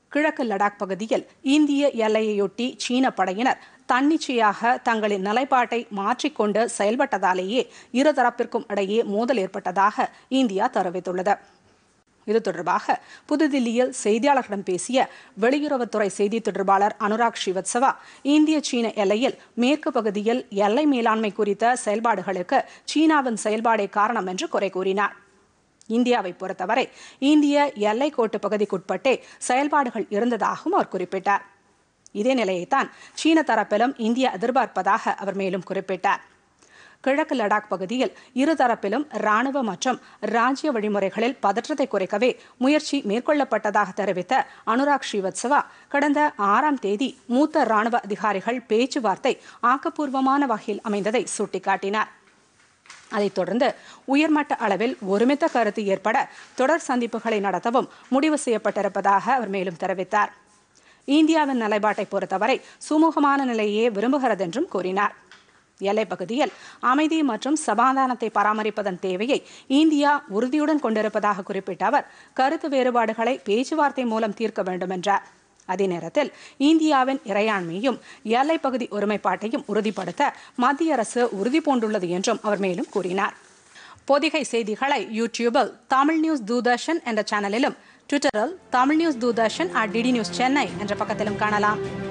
கிழக்கு லடாக் பகுதியில் இந்திய எல்லையையொட்டி சீன படையினர் தன்னிச்சையாக தங்களின் நிலைப்பாட்டை மாற்றிக்கொண்டு செயல்பட்டதாலேயே இருதரப்பிற்கும் இடையே மோதல் ஏற்பட்டதாக இந்தியா தெரிவித்துள்ளது இது தொடர்பாக புதுதில்லியில் செய்தியாளர்களிடம் பேசிய வெளியுறவுத்துறை செய்தி தொடர்பாளர் அனுராக் ஸ்ரீவத்சவா இந்திய சீன எல்லையில் மேற்கு பகுதியில் எல்லை மேலாண்மை குறித்த செயல்பாடுகளுக்கு சீனாவின் செயல்பாடே காரணம் என்று குறை கூறினார் இந்தியாவை பொறுத்தவரை இந்திய எல்லை கோட்டு பகுதிக்குட்பட்டே செயல்பாடுகள் இருந்ததாகவும் அவர் குறிப்பிட்டார் இதே நிலையைத்தான் சீன தரப்பிலும் இந்தியா எதிர்பார்ப்பதாக அவர் மேலும் குறிப்பிட்டார் கிழக்கு லடாக் பகுதியில் இருதரப்பிலும் ராணுவ மற்றும் ராஜ்ய வழிமுறைகளில் பதற்றத்தை குறைக்கவே முயற்சி மேற்கொள்ளப்பட்டதாக தெரிவித்த அனுராக் ஸ்ரீவத்சவா கடந்த ஆறாம் தேதி மூத்த ராணுவ அதிகாரிகள் பேச்சுவார்த்தை ஆக்கப்பூர்வமான வகையில் அமைந்ததை சுட்டிக்காட்டினார் அதைத் தொடர்ந்து உயர்மட்ட அளவில் ஒருமித்த கருத்து ஏற்பட தொடர் சந்திப்புகளை நடத்தவும் முடிவு செய்யப்பட்டிருப்பதாக அவர் மேலும் தெரிவித்தார் இந்தியாவின் நிலைப்பாட்டை பொறுத்தவரை சுமூகமான நிலையே விரும்புகிறது என்றும் கூறினார் எல்லைப் பகுதியில் அமைதி மற்றும் சமாதானத்தை பராமரிப்பதன் தேவையை இந்தியா உறுதியுடன் கொண்டிருப்பதாக குறிப்பிட்ட அவர் கருத்து வேறுபாடுகளை பேச்சுவார்த்தை மூலம் தீர்க்க வேண்டும் என்றார் அதே நேரத்தில் இந்தியாவின் இறையாண்மையும் எல்லைப் பகுதி ஒருமைப்பாட்டையும் உறுதிப்படுத்த மத்திய அரசு உறுதி பூண்டுள்ளது என்றும் அவர் மேலும் கூறினார் பொதிகை செய்திகளை யூடியூபில் தமிழ் நியூஸ் தூர்தர்ஷன் என்ற சேனலிலும் ட்விட்டரில் Tamil news Doordarshan at DD news Chennai என்ற பக்கத்திலும் காணலாம்